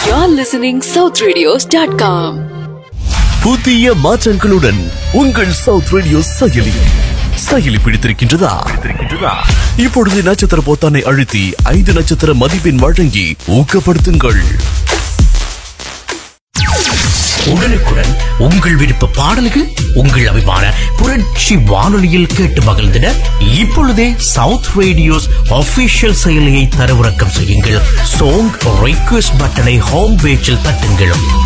You're listening southradios.com. புதிய மாற்றங்களுடன் உங்கள் சவுத் ரேடியோ செயலி செயலி பிடித்திருக்கின்றதா இப்பொழுது நட்சத்திர பொத்தானை அழுத்தி ஐந்து நட்சத்திர மதிப்பெண் வழங்கி ஊக்கப்படுத்துங்கள் உடனுக்குடன் உங்கள் விருப்ப பாடல்கள் உங்கள் அபிமான புரட்சி வானொலியில் கேட்டு மகிழ்ந்திட இப்பொழுதே சவுத் ரேடியோஸ் ஆபீஷியல் செயலியை தரவிறக்கம் செய்யுங்கள் சோங் ரிக்வெஸ்ட் பட்டனை ஹோம் பேஜில் தட்டுங்கள்